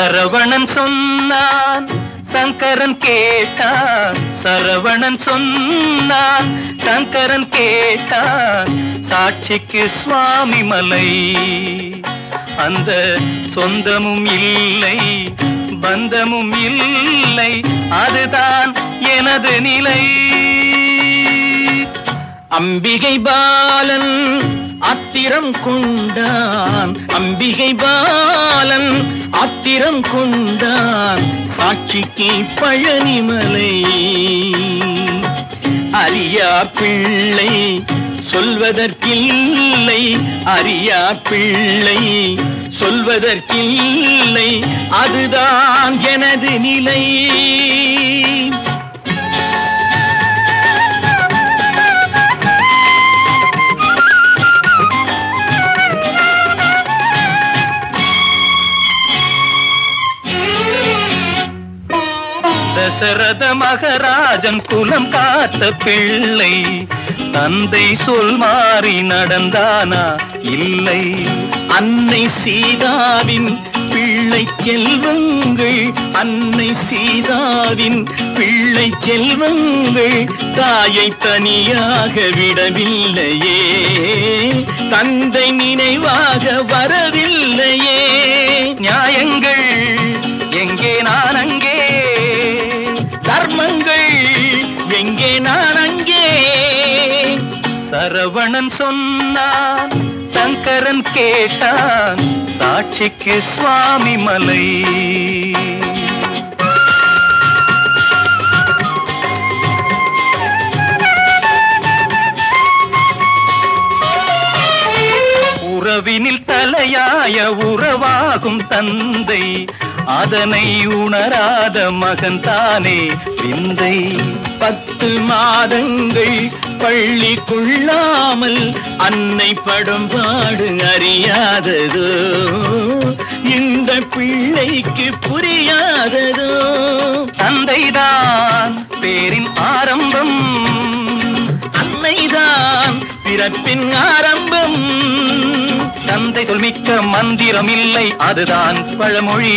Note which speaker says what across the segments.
Speaker 1: சரவணன் சொன்னான் சங்கரன் கேட்டான் சரவணன் சொன்னான் சங்கரன் கேட்டான் சாட்சிக்கு சுவாமி மலை அந்த சொந்தமும் இல்லை பந்தமும் இல்லை அதுதான் எனது நிலை
Speaker 2: அம்பிகை பாலன் ஆத்திரம் கொண்டான் அம்பிகை பாலன் ஆத்திரம் கொண்டான் சாட்சிக்கு பழனிமலை அரியா பிள்ளை சொல்வதற்கில்லை அரியா பிள்ளை சொல்வதற்கில்லை அதுதான் எனது நிலை
Speaker 1: தசரத மகராஜன் குலம் காத்த பிள்ளை தந்தை சொல் மாறி நடந்தானா இல்லை
Speaker 2: அன்னை சீதாவின் பிள்ளை செல்வங்கள் அன்னை சீதாவின் பிள்ளை செல்வங்கள் தாயை தனியாக விடவில்லையே தந்தை நினைவாக வரவில்லையே
Speaker 1: நியாயங்கள் எங்கே நான் அங்கே
Speaker 2: தர்மங்கள் எங்கே நான் அங்கே
Speaker 1: சரவணன் சொன்னான் சங்கரன் கேட்டான் சாட்சிக்கு சுவாமி மலை உறவினில் தலையாய உறவாகும் தந்தை அதனை உணராத மகன் தானே விந்தை
Speaker 2: பத்து மாதங்கள் பள்ளி கொள்ளாமல் அன்னை படும் பாடு அறியாததோ இந்த பிள்ளைக்கு புரியாததோ
Speaker 1: தந்தைதான் பேரின் ஆரம்பம்
Speaker 2: அன்னைதான் பிறப்பின் ஆரம்பம்
Speaker 1: தந்தை சொல்மிக்க மந்திரம் இல்லை அதுதான் பழமொழி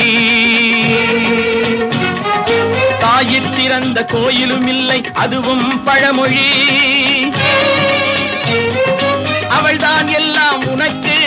Speaker 2: தாயிற் திறந்த கோயிலும் இல்லை அதுவும் பழமொழி அவள்தான் எல்லாம் உனக்கு